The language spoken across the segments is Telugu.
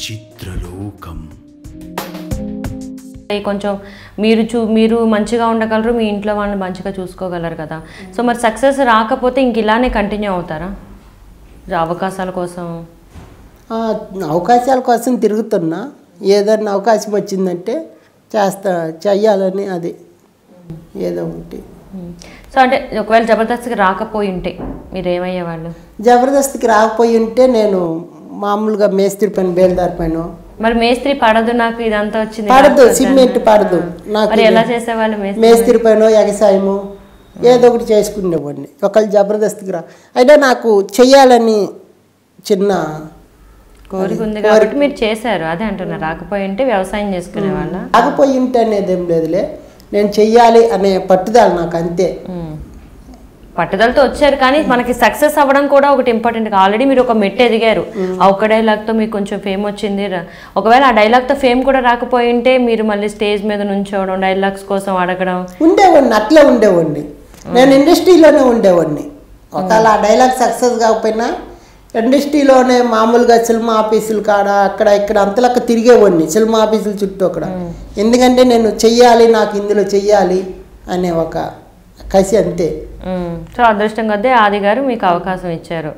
చిత్రలోకం కొంచెం మీరు చూ మీరు మంచిగా ఉండగలరు మీ ఇంట్లో వాళ్ళని మంచిగా చూసుకోగలరు కదా సో మరి సక్సెస్ రాకపోతే ఇంక ఇలానే కంటిన్యూ అవుతారా అవకాశాల కోసం ఆ, అవకాశాల కోసం తిరుగుతున్నా ఏదన్నా అవకాశం వచ్చిందంటే చేస్తా చెయ్యాలని అది ఏదో ఒకటి సో అంటే ఒకవేళ జబర్దస్త్కి రాకపోయి ఉంటే మీరు ఏమయ్యేవాళ్ళు జబర్దస్త్కి రాకపోయి ఉంటే నేను మామూలుగా మేస్త్రి పని బేల్దారి పని మరి మేస్త్రి పడదు నాకు ఇదంతా వచ్చింది పడదు సిమెంట్ పడదు నాకు మరి ఎలా చేసేవాళ్ళు మేస్త్రి మేస్త్రి పని ఎగసాయము ఏదో ఒకటి చేసుకునేవాడిని ఒకళ్ళు జబర్దస్త్కి రా అయినా నాకు చెయ్యాలని చిన్న కోరిక ఉంది కాబట్టి మీరు చేశారు అదే అంటున్నారు రాకపోయి ఉంటే వ్యవసాయం చేసుకునే వాళ్ళ రాకపోయి ఉంటే అనేది ఏం లేదులే నేను చెయ్యాలి అనే పట్టుదల నాకు అంతే పట్టుదలతో వచ్చారు కానీ మనకి సక్సెస్ అవ్వడం కూడా ఒకటి ఇంపార్టెంట్ ఆల్రెడీ మీరు ఒక మెట్టు ఎదిగారు ఆ ఒక్క డైలాగ్తో మీకు కొంచెం ఫేమ్ వచ్చింది ర- ఒకవేళ ఆ డైలాగ్తో ఫేమ్ కూడా రాకపోయి ఉంటే మీరు మళ్ళీ స్టేజ్ మీద నుంచోవడం డైలాగ్స్ కోసం అడగడం ఉండేవాడిని అట్లే ఉండేవాడిని నేను ఇండస్ట్రీలోనే ఉండేవాడిని ఒకవేళ ఆ డైలాగ్ సక్సెస్ కాకపోయినా ఇండస్ట్రీలోనే మామూలుగా సినిమా ఆఫీసులు కాడ అక్కడ ఇక్కడ అంతలక్క తిరిగేవాడిని సినిమా ఆఫీసుల చుట్టూ అక్కడ ఎందుకంటే నేను చెయ్యాలి నాకు ఇందులో చెయ్యాలి అనే ఒక కసి అంతే మ్మ్. సో అదృష్టం కొద్దీ ఆది గారు మీకు అవకాశం ఇచ్చారు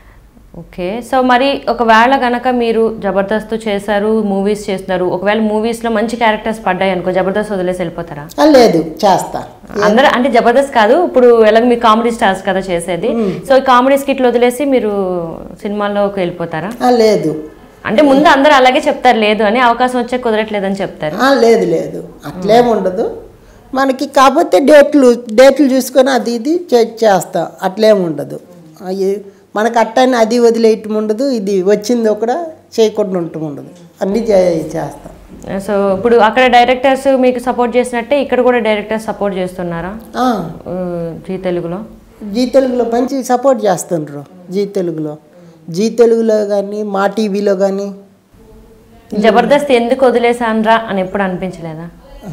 ఓకే సో మరి ఒకవేళ గనక మీరు జబర్దస్త్ చేశారు మూవీస్ చేస్తున్నారు ఒకవేళ మూవీస్లో మంచి క్యారెక్టర్స్ పడ్డాయి అనుకో జబర్దస్త్ వదిలేసి వెళ్ళిపోతారా ఆ, లేదు చేస్తా అందరూ అంటే జబర్దస్త్ కాదు ఇప్పుడు ఎలాగ మీరు కామెడీ స్టార్స్ కదా చేసేది సో ఈ కామెడీ స్కిట్లు వదిలేసి మీరు సినిమాల్లోకి వెళ్ళిపోతారా ఆ, లేదు అంటే ముందు అందరూ అలాగే చెప్తారు లేదు అని అవకాశం వచ్చే కుదరట్లేదని చెప్తారు ఆ, లేదు లేదు అట్లేం ఉండదు మనకి కాకపోతే డేట్లు డేట్లు చూసుకొని అది ఇది చే- చేస్తాం అట్లేం ఉండదు అయ్యి మనకు అట్టని అది వదిలేయటం ఉండదు ఇది వచ్చింది ఒకడ చేయకుండా ఉండటం ఉండదు అన్నీ చే చేస్తాం సో ఇప్పుడు అక్కడ డైరెక్టర్స్ మీకు సపోర్ట్ చేసినట్టే ఇక్కడ కూడా డైరెక్టర్స్ సపోర్ట్ చేస్తున్నారా ఆ, ఆ, జీ తెలుగులో జీ తెలుగులో మంచి సపోర్ట్ చేస్తుండ్రు జీ తెలుగులో జీ తెలుగులో కానీ మా టీవీలో కానీ జబర్దస్త్ ఎందుకు వదిలేసానరా అని ఎప్పుడు అనిపించలేదా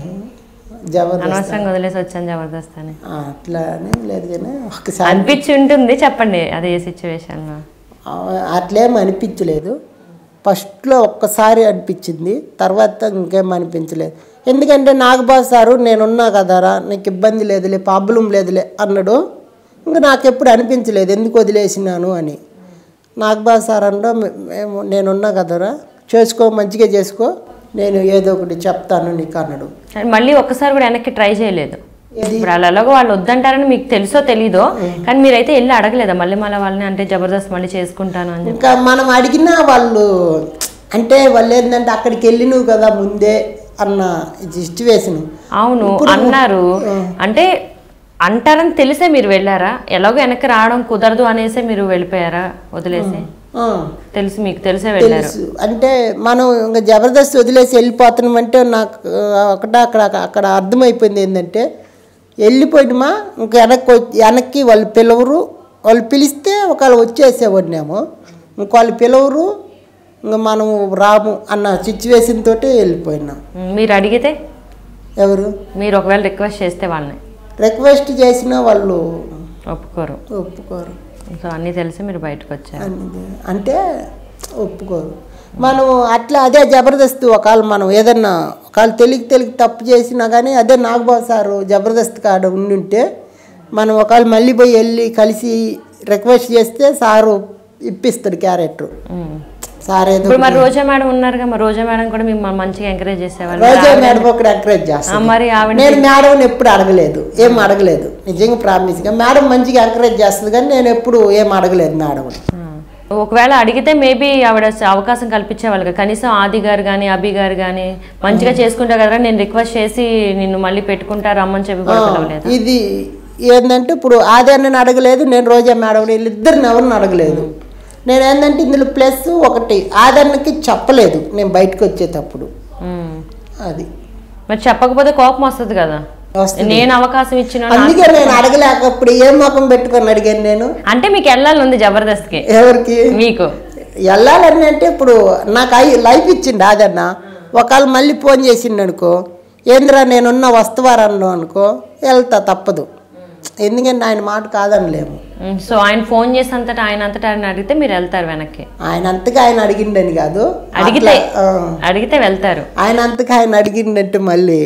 జబర్దస్త్ అనవసరంగా వదిలేసి వచ్చాను జబర్దస్త్ అని ఆ, అట్లా అని లేదు కానీ ఒకసారి అనిపించి ఉంటుంది చెప్పండి అదే సిచ్యువేషన్లో ఆ, అట్లేం అనిపించలేదు ఫస్ట్లో ఒక్కసారి అనిపించింది తర్వాత ఇంకేం అనిపించలేదు ఎందుకంటే నాగబాబు సారు నేనున్నా కదరా నీకు ఇబ్బంది లేదులే ప్రాబ్లం లేదులే అన్నాడు ఇంకా నాకు ఎప్పుడు అనిపించలేదు ఎందుకు వదిలేసినాను అని నాగబాబు సార్ అన్నాడు "మే- మేము నేనున్నా కదరా చేసుకో మంచిగా చేసుకో నేను ఏదో ఒకటి చెప్తాను నీకు అన్నాడు మళ్ళీ ఒక్కసారి కూడా వెనక్కి ట్రై చేయలేదు ఏది? ఇప్పుడు వాళ్ళు ఎలాగో వాళ్ళు వద్దంటారని మీకు తెలుసో తెలీదో కానీ మీరైతే వెళ్ళి అడగలేదా మళ్ళీ మళ్ళీ వాళ్ళని అంటే జబర్దస్త్ మళ్ళీ చేసుకుంటాను అని చెప్పి ఇంకా మనం అడిగినా వాళ్ళు అంటే వాళ్ళు ఏంటంటే అక్కడికి వెళ్ళినవు కదా ముందే అన్న సిచ్యువేషన్ అవును అన్నారు అంటే అంటారని తెలిసే మీరు వెళ్ళారా ఎలాగో వెనక్కి రావడం కుదరదు అనేసే మీరు వెళ్ళిపోయారా వదిలేసి తెలిసి మీకు తెలిసే వెళ్ళారు తెలుసు అంటే మనం ఇంకా జబర్దస్త్ వదిలేసి వెళ్ళిపోతున్నామంటే నాకు ఆ, ఒకట అక్కడ అక్కడ అర్థమైపోయింది ఏంటంటే వెళ్ళిపోయినమా ఇంకా వెనక్కి వచ్చి- వెనక్కి వాళ్ళు పిలవరు వాళ్ళు పిలిస్తే ఒకవేళ వచ్చేసేవాడినేమో ఇంక వాళ్ళు పిలవరు ఇంకా మనం రాము అన్న సిచ్యువేషన్ తోటి వెళ్ళిపోయినాం ఉమ్, మీరు అడిగితే ఎవరు మీరు ఒకవేళ రిక్వెస్ట్ చేస్తే వాళ్ళని రిక్వెస్ట్ చేసినా వాళ్ళు ఒప్పుకోరు ఒప్పుకోరు సో అన్నీ తెలిసి మీరు బయటకు వచ్చారు అనేది అంటే ఒప్పుకోరు మనం అట్లా అదే జబర్దస్త్ ఒకవేళ మనం ఏదన్నా ఒకవేళ తెలికి తెలికి తప్పు చేసినా కానీ అదే నాగబాబు సారు జబర్దస్త్ కాడ ఉండుంటే మనం ఒకవేళ మళ్ళీ పోయి వెళ్ళి కలిసి రిక్వెస్ట్ చేస్తే సారు ఇప్పిస్తాడు క్యారెక్టర్ ఉమ్. సార్ ఏదో ఇప్పుడు మరి రోజా మేడం ఉన్నారుగా మరి రోజా మేడం కూడా మిమ్మల్ని మంచిగా ఎంకరేజ్ చేసేవాళ్ళు రోజా మేడం ఒకటి ఎంకరేజ్ చేస్తాను ఆ, మరి ఆవిడ నేను మేడం ఎప్పుడు అడగలేదు ఏం అడగలేదు నిజంగా ప్రామిస్గా మేడం మంచిగా ఎంకరేజ్ చేస్తుంది కానీ నేను ఎప్పుడు ఏం అడగలేదు మేడం ఆ. ఒకవేళ అడిగితే మేబీ ఆవిడ స- అవకాశం కల్పించేవాళ్ళు కదా. కనీసం ఆది గారు కానీ అభి గారు కానీ మంచిగా చేసుకుంటా కదా నేను రిక్వెస్ట్ చేసి నిన్ను మళ్ళీ పెట్టుకుంటా రమ్మని చెప్పి కూడా పిలవలేదు ఇది ఏంటంటే ఇప్పుడు ఆదాన్ని అడగలేదు నేను రోజా మేడం వీళ్ళిద్దరిని ఎవరిని అడగలేదు నేను ఏంటంటే ఇందులో ప్లస్ ఒకటి ఆదరణకి చెప్పలేదు నేను బయటకు వచ్చేటప్పుడు ఉమ్. అది మరి చెప్పకపోతే కోపం వస్తుంది కదా వస్తుంది. నేను అవకాశం ఇచ్చిన అందుకే నేను అడగలేకప్పుడు ఏం ముఖం పెట్టుకొని అడిగాను నేను అంటే మీకు వెళ్ళాలని ఉంది జబర్దస్త్కి ఎవరికి మీకు వెళ్ళాలని అంటే ఇప్పుడు నాకు అయి లైఫ్ ఇచ్చిండు ఆదన్న ఒకవేళ మళ్ళీ ఫోన్ చేసిండు అనుకో ఏంద్రా నేనున్న వస్తువారన్ను అనుకో వెళ్తా తప్పదు ఎందుకంటే ఆయన మాట కాదనలేము ఉమ్, సో ఆయన ఫోన్ చేసి అంతటా ఆయన అంతటా ఆయన అడిగితే మీరు వెళ్తారు వెనక్కి ఆయన అంతగా ఆయన అడిగిండని కాదు అడిగితే అట్లా, ఆ, అడిగితే వెళ్తారు ఆయన అంతగా ఆయన అడిగిందంటే మళ్ళీ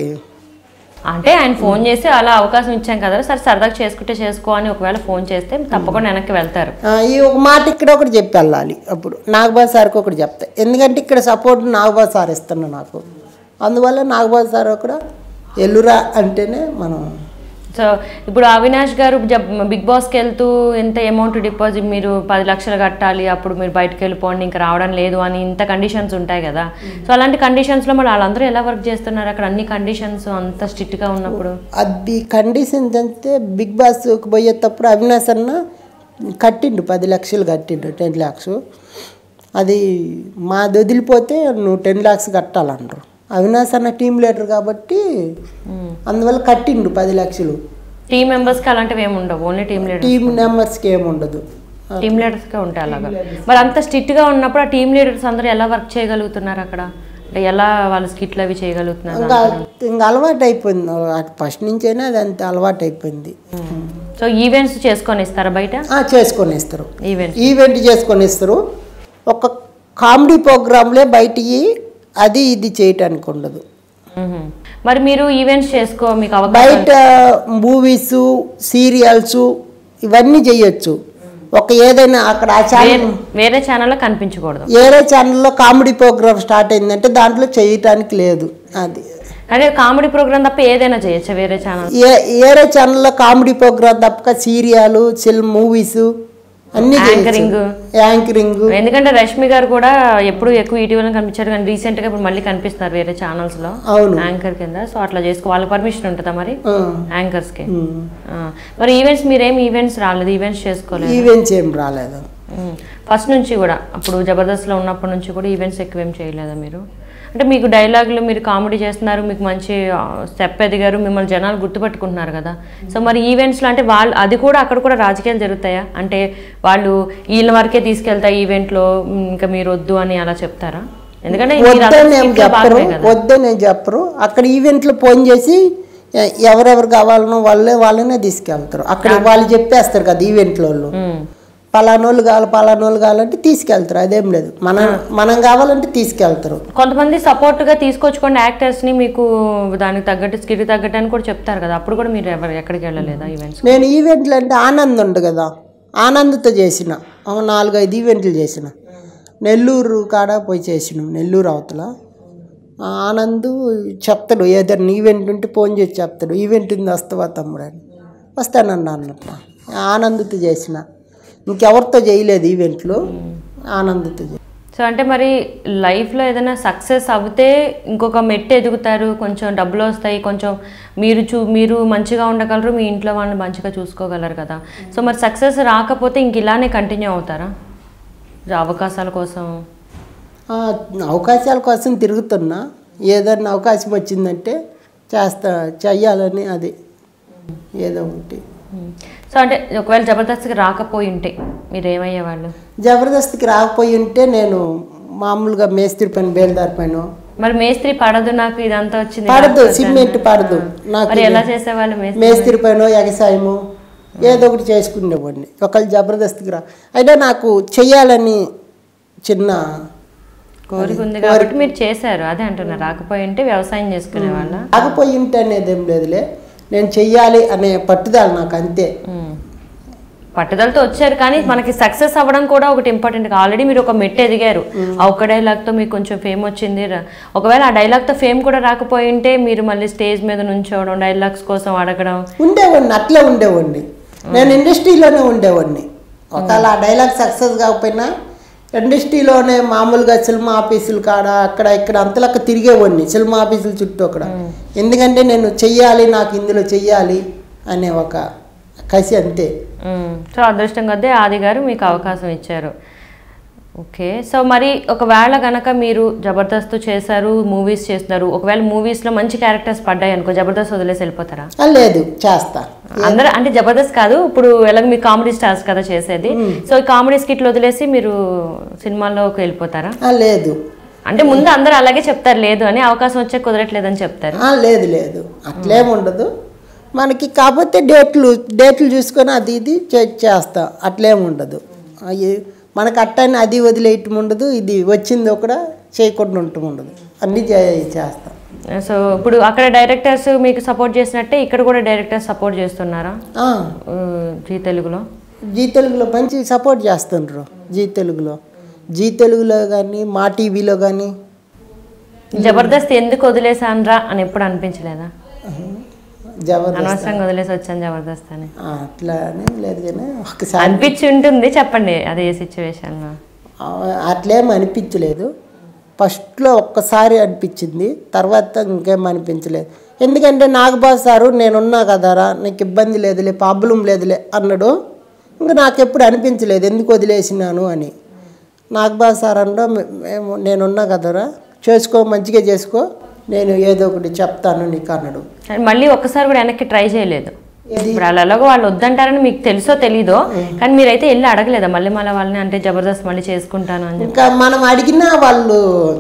అంటే ఆయన ఫోన్ చేసి అలా అవకాశం ఇచ్చాం కదా సరే సరదాగా చేసుకుంటే చేసుకో అని ఒకవేళ ఫోన్ చేస్తే తప్పకుండా వెనక్కి వెళ్తారు ఆ, ఈ ఒక మాట ఇక్కడ ఒకటి చెప్పి వెళ్ళాలి అప్పుడు నాగబాబు సార్కి ఒకటి చెప్తా ఎందుకంటే ఇక్కడ సపోర్ట్ నాగబాబు సార్ ఇస్తున్నా నాకు అందువల్ల నాగబాబు సార్ కూడా ఎల్లురా అంటేనే మనం సో ఇప్పుడు అవినాష్ గారు జబ్ బిగ్ బాస్కి వెళ్తూ ఎంత అమౌంట్ డిపాజిట్ మీరు పది లక్షలు కట్టాలి అప్పుడు మీరు బయటకు వెళ్ళిపోండి ఇంకా రావడం లేదు అని ఇంత కండిషన్స్ ఉంటాయి కదా సో అలాంటి కండిషన్స్లో మరి వాళ్ళందరూ ఎలా వర్క్ చేస్తున్నారు అక్కడ అన్ని కండిషన్స్ అంత స్ట్రిక్ట్గా ఉన్నప్పుడు అది కండిషన్స్ అంటే బిగ్ బాస్కి పోయేటప్పుడు అవినాష్ అన్న కట్టిండు పది లక్షలు కట్టిండు టెన్ ల్యాక్స్ అది మాది వదిలిపోతే నువ్వు టెన్ ల్యాక్స్ కట్టాలన్నారు అవినాష్ అన్న టీం లీడర్ కాబట్టి అందువల్ల కట్టిండు పది లక్షలు టీమ్ మెంబర్స్కి అలాంటివి ఏమి ఉండవు ఓన్లీ టీమ్ లీడర్ టీం మెంబర్స్కి ఏముండదు టీమ్ లీడర్స్కే ఉంటాయి అలాగా మరి అంత స్ట్రిక్ట్గా ఉన్నప్పుడు ఆ టీమ్ లీడర్స్ అందరూ ఎలా వర్క్ చేయగలుగుతున్నారు అక్కడ అంటే ఎలా వాళ్ళు స్కిట్లు అవి చేయగలుగుతున్నారు ఇంకా ఇంకా అలవాటు అయిపోయింది ఫస్ట్ నుంచైనా అది అంత అలవాటు అయిపోయింది సో ఈవెంట్స్ చేసుకొని ఇస్తారా బయట ఆ, చేసుకొని ఇస్తారు ఈవెంట్స్ ఈవెంట్ చేసుకొని ఇస్తారు ఒక కామెడీ ప్రోగ్రాంలే బయటికి అది ఇది చేయటానికి ఉండదు మ్మ్. మరి మీరు ఈవెంట్స్ చేసుకో మీకు అవకాశం బయట మూవీస్ సీరియల్స్ ఇవన్నీ చేయొచ్చు ఒక ఏదైనా అక్కడ ఆ ఛానల్ వేరే ఛానల్లో కనిపించకూడదు ఏరే ఛానల్లో కామెడీ ప్రోగ్రామ్ స్టార్ట్ అయిందంటే దాంట్లో చేయటానికి లేదు అది అంటే కామెడీ ప్రోగ్రామ్ తప్ప ఏదైనా చేయొచ్చా వేరే ఛానల్ ఏ ఏరే ఛానల్లో కామెడీ ప్రోగ్రామ్ తప్పక సీరియల్ సిల్ మూవీస్ అన్నీ యాంకరింగ్ యాంకరింగ్ ఎందుకంటే రష్మి గారు కూడా ఎప్పుడు ఎక్కువ ఇటీవల కనిపించారు కానీ రీసెంట్ గా ఇప్పుడు మళ్ళీ కనిపిస్తున్నారు వేరే ఛానల్స్ లో అవును యాంకర్ కింద సో అట్లా చేసుకో వాళ్ళకి పర్మిషన్ ఉంటుందా మరి ఆ, యాంకర్స్ కి ఉమ్. ఆ. మరి ఈవెంట్స్ మీరేం ఈవెంట్స్ రాలేదు ఈవెంట్స్ చేసుకోలేదు ఈవెంట్స్ ఏం రాలేదు ఫస్ట్ నుంచి కూడా అప్పుడు జబర్దస్త్లో ఉన్నప్పటి నుంచి కూడా ఈవెంట్స్ ఎక్కువ ఏం చేయలేదా మీరు అంటే మీకు డైలాగులు మీరు కామెడీ చేస్తున్నారు మీకు మంచి స్టెప్ ఎదిగారు మిమ్మల్ని జనాలు గుర్తుపెట్టుకుంటున్నారు కదా సో మరి ఈవెంట్స్లో అంటే వాళ్ళు అది కూడా అక్కడ కూడా రాజకీయాలు జరుగుతాయా అంటే వాళ్ళు వీళ్ళ వరకే తీసుకెళ్తాయి ఈవెంట్లో ఇంకా మీరు వద్దు అని అలా చెప్తారా ఎందుకంటే మీరు వద్దని అసలు ఏం skit లో చెప్పరు భాగమే కదా. వద్దని ఏం చెప్పరు అక్కడ ఈవెంట్లో ఫోన్ చేసి ఎ- ఎవరెవరు కావాలనో వాళ్ళే వాళ్ళనే తీసుకెళ్తారు అక్కడ వాళ్ళు చెప్పేస్తారు కదా ఈవెంట్లో వాళ్ళు ఉమ్. పలానోళ్ళు కావాలి పలానోళ్ళు కావాలంటే తీసుకెళ్తారు అదేం లేదు మనం మనం కావాలంటే తీసుకెళ్తారు కొంతమంది సపోర్ట్ గా తీసుకొచ్చుకోండి యాక్టర్స్ ని మీకు దానికి తగ్గట్టు స్కిట్ తగ్గట్టు అని కూడా చెప్తారు కదా అప్పుడు కూడా మీరు ఎవరు ఎక్కడికి వెళ్ళలేదా ఈవెంట్స్ నేను ఈవెంట్లు అంటే ఆనంద్ ఉండు కదా ఆనంద్తో చేసిన ఒక నాలుగైదు ఈవెంట్లు చేసిన నెల్లూరు కాడ పోయి చేసినాం నెల్లూరు అవతల ఆ ఆనంద్ చెప్తాడు ఏదైనా ఈవెంట్ ఉంటే ఫోన్ చేసి చెప్తాడు ఈవెంట్ ఉంది వస్తావా తమ్ముడు అని వస్తానన్నా అన్నట్టు ఆనంద్తో చేసిన ఇంకెవరితో చేయలేదు ఈవెంట్లు ఆనంద్తో చేసిన సో అంటే మరి లైఫ్లో ఏదైనా సక్సెస్ అవుతే ఇంకొక మెట్టు ఎదుగుతారు కొంచెం డబ్బులు వస్తాయి కొంచెం మీరు చూ మీరు మంచిగా ఉండగలరు మీ ఇంట్లో వాళ్ళని మంచిగా చూసుకోగలరు కదా సో మరి సక్సెస్ రాకపోతే ఇంక ఇలానే కంటిన్యూ అవుతారా అవకాశాల కోసం ఆ, అవకాశాల కోసం తిరుగుతున్నా ఏదన్నా అవకాశం వచ్చిందంటే చేస్తా చెయ్యాలని అది ఏదో ఒకటి సో అంటే ఒకవేళ జబర్దస్త్కి రాకపోయి ఉంటే మీరు ఏమయ్యేవాళ్ళు జబర్దస్త్కి రాకపోయి ఉంటే నేను మామూలుగా మేస్త్రి పని బేల్దారి పని మరి మేస్త్రి పడదు నాకు ఇదంతా వచ్చింది పడదు సిమెంట్ పడదు నాకు మరి ఎలా చేసేవాళ్ళు మేస్త్రి మేస్త్రి పని ఎగసాయము ఏదో ఒకటి చేసుకునేవాడిని ఒకళ్ళు జబర్దస్త్కి రా అయినా నాకు చెయ్యాలని చిన్న కోరిక ఉంది కాబట్టి మీరు చేశారు అదే అంటున్నారు రాకపోయి ఉంటే వ్యవసాయం చేసుకునే వాళ్ళ రాకపోయి ఉంటే అనేది ఏం లేదులే నేను చెయ్యాలి అనే పట్టుదల నాకు అంతే పట్టుదలతో వచ్చారు కానీ మనకి సక్సెస్ అవ్వడం కూడా ఒకటి ఇంపార్టెంట్ ఆల్రెడీ మీరు ఒక మెట్టు ఎదిగారు ఆ ఒక్క డైలాగ్తో మీకు కొంచెం ఫేమ్ వచ్చింది ర- ఒకవేళ ఆ డైలాగ్తో ఫేమ్ కూడా రాకపోయి ఉంటే మీరు మళ్ళీ స్టేజ్ మీద నుంచోవడం డైలాగ్స్ కోసం అడగడం ఉండేవాడిని అట్లే ఉండేవాడిని నేను ఇండస్ట్రీలోనే ఉండేవాడిని ఒకవేళ ఆ డైలాగ్ సక్సెస్ కాకపోయినా ఇండస్ట్రీలోనే మామూలుగా సినిమా ఆఫీసులు కాడ అక్కడ ఇక్కడ అంతలక్క తిరిగేవాడిని సినిమా ఆఫీసుల చుట్టూ అక్కడ ఎందుకంటే నేను చెయ్యాలి నాకు ఇందులో చెయ్యాలి అనే ఒక కసి అంతే మ్మ్. సో అదృష్టం కొద్దీ ఆది గారు మీకు అవకాశం ఇచ్చారు ఓకే సో మరి ఒకవేళ గనక మీరు జబర్దస్త్ చేశారు మూవీస్ చేస్తున్నారు ఒకవేళ మూవీస్లో మంచి క్యారెక్టర్స్ పడ్డాయి అనుకో జబర్దస్త్ వదిలేసి వెళ్ళిపోతారా ఆ, లేదు చేస్తా అందరూ అంటే జబర్దస్త్ కాదు ఇప్పుడు ఎలాగ మీరు కామెడీ స్టార్స్ కదా చేసేది సో ఈ కామెడీ స్కిట్లు వదిలేసి మీరు సినిమాల్లోకి వెళ్ళిపోతారా ఆ, లేదు అంటే ముందు అందరూ అలాగే చెప్తారు లేదు అని అవకాశం వచ్చే కుదరట్లేదని చెప్తారు ఆ, లేదు లేదు అట్లేం ఉండదు మనకి కాకపోతే డేట్లు డేట్లు చూసుకొని అది ఇది చే- చేస్తాం అట్లేం ఉండదు అయ్యి మనకు అట్టని అది వదిలేయటం ఉండదు ఇది వచ్చింది ఒకడ చేయకుండా ఉండటం ఉండదు అన్నీ చే చేస్తాం సో ఇప్పుడు అక్కడ డైరెక్టర్స్ మీకు సపోర్ట్ చేసినట్టే ఇక్కడ కూడా డైరెక్టర్స్ సపోర్ట్ చేస్తున్నారా ఆ, ఆ, జీ తెలుగులో జీ తెలుగులో మంచి సపోర్ట్ చేస్తుండ్రు జీ తెలుగులో జీ తెలుగులో కానీ మా టీవీలో కానీ జబర్దస్త్ ఎందుకు వదిలేసానరా అని ఎప్పుడు అనిపించలేదా జబర్దస్త్ అనవసరంగా వదిలేసి వచ్చాను జబర్దస్త్ అని ఆ, అట్లా అని లేదు కానీ ఒకసారి అనిపించి ఉంటుంది చెప్పండి అదే సిచ్యువేషన్ ఆ, అట్లేం అనిపించలేదు ఫస్ట్లో ఒక్కసారి అనిపించింది తర్వాత ఇంకేం అనిపించలేదు ఎందుకంటే నాగబాబు సారు నేనున్నా కదరా నీకు ఇబ్బంది లేదులే ప్రాబ్లం లేదులే అన్నాడు ఇంకా నాకు ఎప్పుడు అనిపించలేదు ఎందుకు వదిలేసినాను అని నాగబాబు సార్ అన్నా మేము నేనున్నా కదరా చేసుకో మంచిగా చేసుకో నేను ఏదో ఒకటి చెప్తాను నీకు అన్నాడు మళ్ళీ ఒక్కసారి కూడా వెనక్కి ట్రై చేయలేదు ఏది? ఇప్పుడు వాళ్ళు ఎలాగో వాళ్ళు వద్దంటారని మీకు తెలుసో తెలీదో కానీ మీరైతే వెళ్ళి అడగలేదా మళ్ళీ మళ్ళీ వాళ్ళని అంటే జబర్దస్త్ మళ్ళీ చేసుకుంటాను అని చెప్పి ఇంకా మనం అడిగినా వాళ్ళు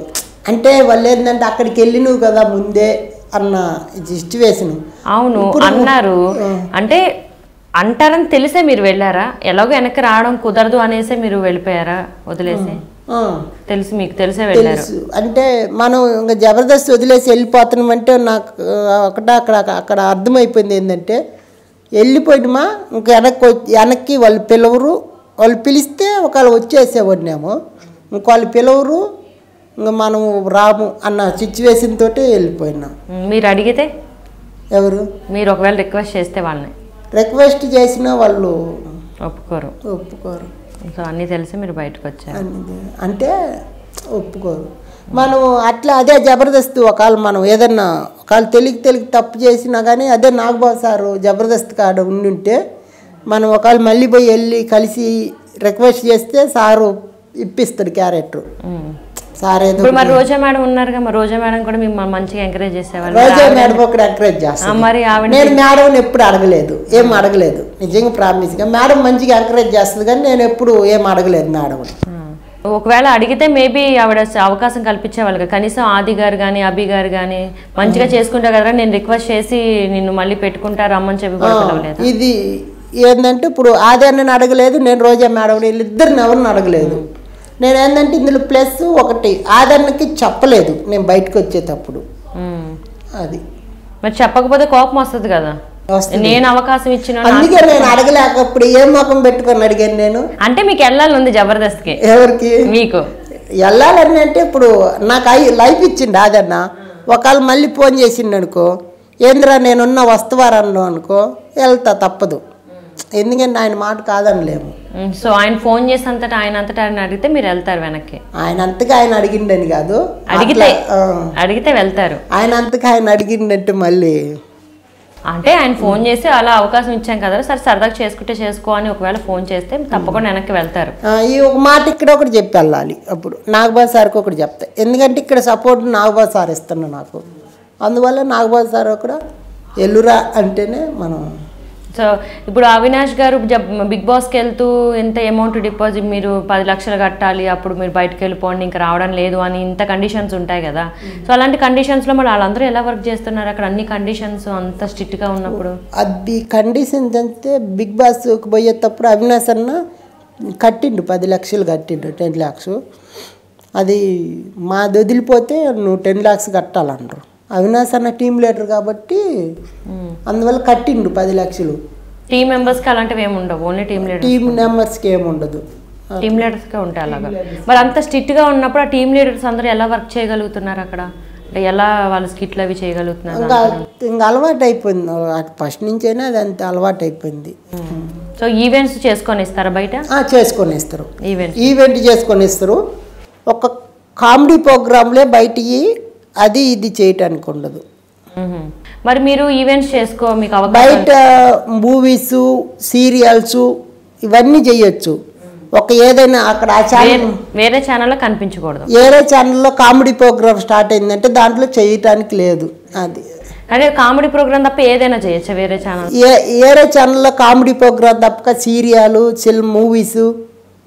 అంటే వాళ్ళు ఏంటంటే అక్కడికి వెళ్ళినవు కదా ముందే అన్న సిచ్యువేషన్ అవును అన్నారు అంటే అంటారని తెలిసే మీరు వెళ్ళారా ఎలాగో వెనక్కి రావడం కుదరదు అనేసే మీరు వెళ్ళిపోయారా వదిలేసి తెలిసి మీకు తెలిసే వెళ్ళారు తెలుసు అంటే మనం ఇంకా జబర్దస్త్ వదిలేసి వెళ్ళిపోతున్నామంటే నాకు ఆ, ఒకట అక్కడ అక్కడ అర్థమైపోయింది ఏంటంటే వెళ్ళిపోయినమా ఇంకా వెనక్కి వచ్చి- వెనక్కి వాళ్ళు పిలవరు వాళ్ళు పిలిస్తే ఒకవేళ వచ్చేసేవాడినేమో ఇంక వాళ్ళు పిలవరు ఇంకా మనం రాము అన్న సిచ్యువేషన్ తోటి వెళ్ళిపోయినాం ఉమ్, మీరు అడిగితే ఎవరు మీరు ఒకవేళ రిక్వెస్ట్ చేస్తే వాళ్ళని రిక్వెస్ట్ చేసినా వాళ్ళు ఒప్పుకోరు ఒప్పుకోరు సో అన్నీ తెలిసి మీరు బయటకు వచ్చారు అనేది అంటే ఒప్పుకోరు మనం అట్లా అదే జబర్దస్త్ ఒకవేళ మనం ఏదన్నా ఒకవేళ తెలికి తెలికి తప్పు చేసినా కానీ అదే నాగబాబు సారు జబర్దస్త్ కాడ ఉండుంటే మనం ఒకవేళ మళ్ళీ పోయి వెళ్ళి కలిసి రిక్వెస్ట్ చేస్తే సారు ఇప్పిస్తాడు క్యారెక్టర్ ఉమ్. సార్ ఏదో ఇప్పుడు మరి రోజా మేడం ఉన్నారుగా మరి రోజా మేడం కూడా మిమ్మల్ని మంచిగా ఎంకరేజ్ చేసేవాళ్ళు రోజా మేడం ఒకటి ఎంకరేజ్ ఆ, చేస్తాను మరి ఆవిడ నేను మేడం ఎప్పుడు అడగలేదు ఏం అడగలేదు నిజంగా ప్రామిస్గా మేడం మంచిగా ఎంకరేజ్ చేస్తుంది కానీ నేను ఎప్పుడు ఏం అడగలేదు మేడం ఆ. ఒకవేళ అడిగితే మేబీ ఆవిడ స- అవకాశం కల్పించేవాళ్ళు కదా. కనీసం ఆది గారు కానీ అభి గారు కానీ మంచిగా చేసుకుంటా కదా నేను రిక్వెస్ట్ చేసి నిన్ను మళ్ళీ పెట్టుకుంటా రమ్మని చెప్పి కూడా పిలవలేదు ఇది ఏంటంటే ఇప్పుడు ఆదాన్ని అడగలేదు నేను రోజా మేడం వీళ్ళిద్దరిని ఎవరిని అడగలేదు నేను ఏంటంటే ఇందులో ప్లస్ ఒకటి ఆదరణకి చెప్పలేదు నేను బయటకు వచ్చేటప్పుడు ఉమ్. అది మరి చెప్పకపోతే కోపం వస్తుంది కదా వస్తుంది. నేను అవకాశం ఇచ్చిన అందుకే నేను అడగలేకప్పుడు ఏం ముఖం పెట్టుకొని అడిగాను నేను అంటే మీకు వెళ్ళాలని ఉంది జబర్దస్త్కి ఎవరికి మీకు వెళ్ళాలని అంటే ఇప్పుడు నాకు అయి లైఫ్ ఇచ్చిండు ఆదన్న ఒకవేళ మళ్ళీ ఫోన్ చేసిండు అనుకో ఏంద్రా నేనున్న వస్తువారన్ను అనుకో వెళ్తా తప్పదు ఎందుకంటే ఆయన మాట కాదనలేము ఉమ్, సో ఆయన ఫోన్ చేసి అంతటా ఆయన అంతటా ఆయన అడిగితే మీరు వెళ్తారు వెనక్కి ఆయన అంతగా ఆయన అడిగిండని కాదు అడిగితే అట్లా, ఆ, అడిగితే వెళ్తారు ఆయన అంతగా ఆయన అడిగిండంటే మళ్ళీ అంటే ఆయన ఫోన్ చేసి అలా అవకాశం ఇచ్చాం కదా సరే సరదాగా చేసుకుంటే చేసుకో అని ఒకవేళ ఫోన్ చేస్తే తప్పకుండా వెనక్కి వెళ్తారు ఆ, ఈ ఒక మాట ఇక్కడ ఒకటి చెప్పి వెళ్ళాలి అప్పుడు నాగబాబు సార్కి ఒకటి చెప్తా ఎందుకంటే ఇక్కడ సపోర్ట్ నాగబాబు సార్ ఇస్తున్నా నాకు అందువల్ల నాగబాబు సార్ కూడా ఎల్లురా అంటేనే మనం సో ఇప్పుడు అవినాష్ గారు జబ్ బిగ్ బాస్కి వెళ్తూ ఎంత అమౌంట్ డిపాజిట్ మీరు పది లక్షలు కట్టాలి అప్పుడు మీరు బయటకు వెళ్ళిపోండి ఇంకా రావడం లేదు అని ఇంత కండిషన్స్ ఉంటాయి కదా సో అలాంటి కండిషన్స్లో మరి వాళ్ళందరూ ఎలా వర్క్ చేస్తున్నారు అక్కడ అన్ని కండిషన్స్ అంత స్ట్రిక్ట్గా ఉన్నప్పుడు అది కండిషన్స్ అంటే బిగ్ బాస్కి పోయేటప్పుడు అవినాష్ అన్న కట్టిండు పది లక్షలు కట్టిండు టెన్ ల్యాక్స్ అది మాది వదిలిపోతే నువ్వు టెన్ ల్యాక్స్ కట్టాలన్నారు అవినాష్ అన్న టీం లీడర్ కాబట్టి అందువల్ల కట్టిండు పది లక్షలు టీమ్ మెంబర్స్కి అలాంటివి ఏమి ఉండవు ఓన్లీ టీమ్ లీడర్ టీం మెంబర్స్కి ఏముండదు టీమ్ లీడర్స్కే ఉంటాయి అలాగా మరి అంత స్ట్రిక్ట్గా ఉన్నప్పుడు ఆ టీమ్ లీడర్స్ అందరూ ఎలా వర్క్ చేయగలుగుతున్నారు అక్కడ అంటే ఎలా వాళ్ళు స్కిట్లు అవి చేయగలుగుతున్నారు ఇంకా ఇంకా అలవాటు అయిపోయింది ఫస్ట్ నుంచైనా అది అంత అలవాటు అయిపోయింది సో ఈవెంట్స్ చేసుకొని ఇస్తారా బయట ఆ, చేసుకొని ఇస్తారు ఈవెంట్స్ ఈవెంట్ చేసుకొని ఇస్తారు ఒక కామెడీ ప్రోగ్రాంలే బయటికి అది ఇది చేయటానికి ఉండదు మ్మ్. మరి మీరు ఈవెంట్స్ చేసుకో మీకు అవకాశం బయట మూవీస్ సీరియల్స్ ఇవన్నీ చేయొచ్చు ఒక ఏదైనా అక్కడ ఆ ఛానల్ వేరే ఛానల్లో కనిపించకూడదు ఏరే ఛానల్లో కామెడీ ప్రోగ్రామ్ స్టార్ట్ అయిందంటే దాంట్లో చేయటానికి లేదు అది అంటే కామెడీ ప్రోగ్రామ్ తప్ప ఏదైనా చేయొచ్చా వేరే ఛానల్ ఏ ఏరే ఛానల్లో కామెడీ ప్రోగ్రామ్ తప్పక సీరియల్ సిల్ మూవీస్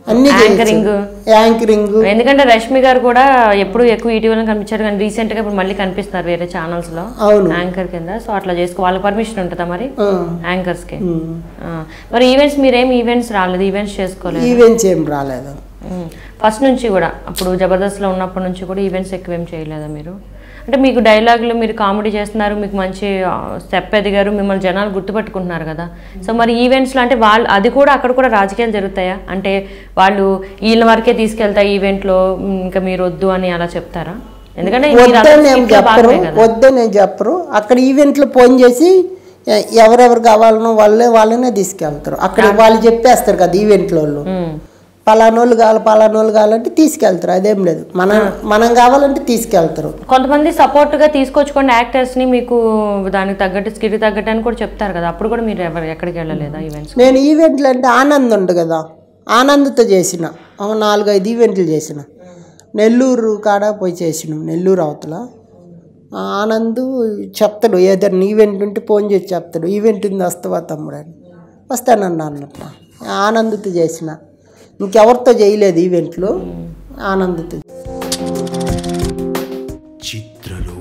అన్ని యాంకరింగ్ యాంకరింగ్ ఎందుకంటే రష్మి గారు కూడా ఎప్పుడు ఎక్కువ ఈటీవీలో కనిపించారు కానీ రీసెంట్ గా ఇప్పుడు మళ్ళీ కనిపిస్తున్నారు వేరే ఛానల్స్ లో అవును యాంకర్ కింద సో అట్లా చేసుకో వాళ్ళకి పర్మిషన్ ఉంటుందా మరి ఆ, యాంకర్స్ కి ఉమ్. ఆ. మరి ఈవెంట్స్ మీరేం ఈవెంట్స్ రాలేదు ఈవెంట్స్ చేసుకోలేదు ఈవెంట్స్ ఏం రాలేదు ఫస్ట్ నుంచి కూడా అప్పుడు జబర్దస్త్లో ఉన్నప్పటి నుంచి కూడా ఈవెంట్స్ ఎక్కువ ఏం చేయలేదా మీరు అంటే మీకు డైలాగులు మీరు కామెడీ చేస్తున్నారు మీకు మంచి స్టెప్ ఎదిగారు మిమ్మల్ని జనాలు గుర్తుపెట్టుకుంటున్నారు కదా సో మరి ఈవెంట్స్లో అంటే వాళ్ళు అది కూడా అక్కడ కూడా రాజకీయాలు జరుగుతాయా అంటే వాళ్ళు వీళ్ళ వరకే తీసుకెళ్తాయి ఈవెంట్లో ఇంకా మీరు వద్దు అని అలా చెప్తారా ఎందుకంటే మీరు అసలు వద్దని ఏం script లో చెప్పరు భాగమే కదా. వద్దని ఏం చెప్పరు అక్కడ ఈవెంట్లు ఫోన్ చేసి ఎ- ఎవరెవరు కావాలనో వాళ్ళే వాళ్ళనే తీసుకెళ్తారు అక్కడ వాళ్ళు చెప్పేస్తారు కదా ఈవెంట్లో వాళ్ళు ఉమ్. పలానోళ్ళు కావాలి పలానోళ్ళు కావాలంటే తీసుకెళ్తారు అదేం లేదు మనం మనం కావాలంటే తీసుకెళ్తారు కొంతమంది సపోర్ట్ గా తీసుకొచ్చుకోండి యాక్టర్స్ ని మీకు దానికి తగ్గట్టు స్కిట్ తగ్గట్టు అని కూడా చెప్తారు కదా అప్పుడు కూడా మీరు ఎవరు ఎక్కడికి వెళ్ళలేదా ఈవెంట్స్ నేను ఈవెంట్లు అంటే ఆనంద్ ఉంది కదా ఆనంద్తో చేసిన ఒక నాలుగైదు ఈవెంట్లు చేసిన నెల్లూరు కాడ పోయి చేసినాం నెల్లూరు అవతల ఆ ఆనంద్ చెప్తాడు ఏదైనా ఈవెంట్ ఉంటే ఫోన్ చేసి చెప్తాడు ఈవెంట్ ఉంది వస్తావా తమ్ముడు అని వస్తానన్నా అన్నట్టు ఆనంద్తో చేసిన ఇంకెవరితో చేయలేదు ఈవెంట్లు ఆనంద్తో చిత్రలో